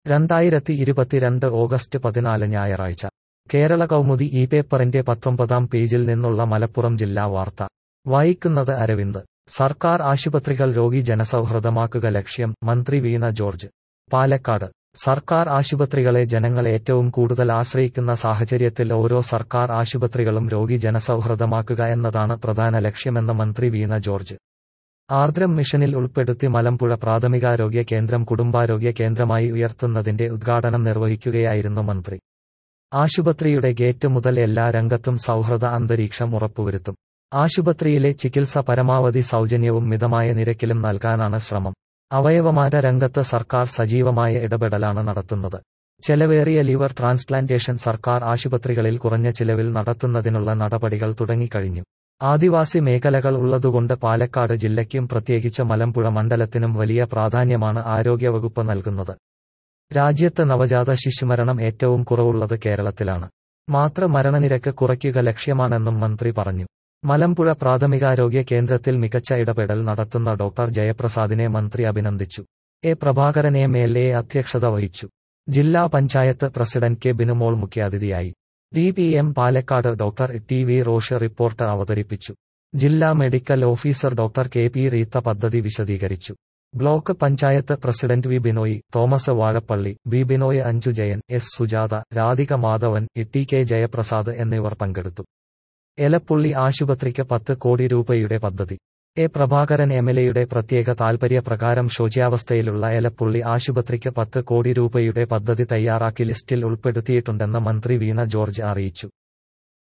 രണ്ടായിരത്തി ഇരുപത്തിരണ്ട് ഓഗസ്റ്റ് പതിനാല് ഞായറാഴ്ച കേരള കൗമുദി ഈ പേപ്പറിന്റെ പത്തൊമ്പതാം പേജിൽ നിന്നുള്ള മലപ്പുറം ജില്ലാ വാർത്ത വായിക്കുന്നത് അരവിന്ദ് സർക്കാർ ആശുപത്രികൾ രോഗി ജനസൗഹൃദമാക്കുക ലക്ഷ്യം മന്ത്രി വീണ ജോർജ് പാലക്കാട് സർക്കാർ ആശുപത്രികളെ ജനങ്ങൾ ഏറ്റവും കൂടുതൽ ആശ്രയിക്കുന്ന സാഹചര്യത്തിൽ ഓരോ സർക്കാർ ആശുപത്രികളും രോഗി ജനസൗഹൃദമാക്കുക എന്നതാണ് പ്രധാന ലക്ഷ്യമെന്ന് മന്ത്രി വീണ ജോർജ് ആർദ്രം മിഷനിൽ ഉൾപ്പെടുത്തി മലമ്പുഴ പ്രാഥമികാരോഗ്യ കേന്ദ്രം കുടുംബാരോഗ്യ കേന്ദ്രമായി ഉയർത്തുന്നതിന്റെ ഉദ്ഘാടനം നിർവഹിക്കുകയായിരുന്നു മന്ത്രി ആശുപത്രിയുടെ ഗേറ്റ് മുതൽ എല്ലാ രംഗത്തും സൗഹൃദ അന്തരീക്ഷം ഉറപ്പുവരുത്തും ആശുപത്രിയിലെ ചികിത്സ പരമാവധി സൗജന്യവും മിതമായ നിരക്കിലും നൽകാനാണ് ശ്രമം അവയവമാറ്റ രംഗത്ത് സർക്കാർ സജീവമായ ഇടപെടലാണ് നടത്തുന്നത് ചെലവേറിയ ലിവർ ട്രാൻസ്പ്ലാന്റേഷൻ സർക്കാർ ആശുപത്രികളിൽ കുറഞ്ഞ ചിലവിൽ നടത്തുന്നതിനുള്ള നടപടികൾ തുടങ്ങിക്കഴിഞ്ഞു ആദിവാസി മേഖലകൾ ഉള്ളതുകൊണ്ട് പാലക്കാട് ജില്ലയ്ക്കും പ്രത്യേകിച്ച് മലമ്പുഴ മണ്ഡലത്തിനും വലിയ പ്രാധാന്യമാണ് ആരോഗ്യവകുപ്പ് നൽകുന്നത് രാജ്യത്ത് നവജാത ശിശുമരണം ഏറ്റവും കുറവുള്ളത് കേരളത്തിലാണ് മാതൃ മരണനിരക്ക് കുറയ്ക്കുക ലക്ഷ്യമാണെന്നും മന്ത്രി പറഞ്ഞു മലമ്പുഴ പ്രാഥമികാരോഗ്യ കേന്ദ്രത്തിൽ മികച്ച ഇടപെടൽ നടത്തുന്ന ഡോക്ടർ ജയപ്രസാദിനെ മന്ത്രി അഭിനന്ദിച്ചു A Prabhakaran M L A അധ്യക്ഷത വഹിച്ചു ജില്ലാ പഞ്ചായത്ത് പ്രസിഡന്റ് കെ ബിനുമോൾ മുഖ്യാതിഥിയായി D P M Palakkad doctor T V Rosh report അവതരിപ്പിച്ചു ജില്ലാ medical officer doctor K P Reetha പദ്ധതി വിശദീകരിച്ചു block panchayat president V Binoy Thomas Vazhappally B Binoy Anju Jayan S Sujatha Radhika Madhavan E K Jayaprasad എന്നിവർ പങ്കെടുത്തു എലപ്പുള്ളി ആശുപത്രിക്ക് പത്ത് കോടി രൂപയുടെ പദ്ധതി എ പ്രഭാകരൻ എം എൽ എയുടെ പ്രത്യേക താൽപര്യപ്രകാരം ശോച്യാവസ്ഥയിലുള്ള എലപ്പുള്ളി ആശുപത്രിക്ക് പത്ത് കോടി രൂപയുടെ പദ്ധതി തയ്യാറാക്കി ലിസ്റ്റിൽ ഉൾപ്പെടുത്തിയിട്ടുണ്ടെന്ന് മന്ത്രി വീണ ജോർജ് അറിയിച്ചു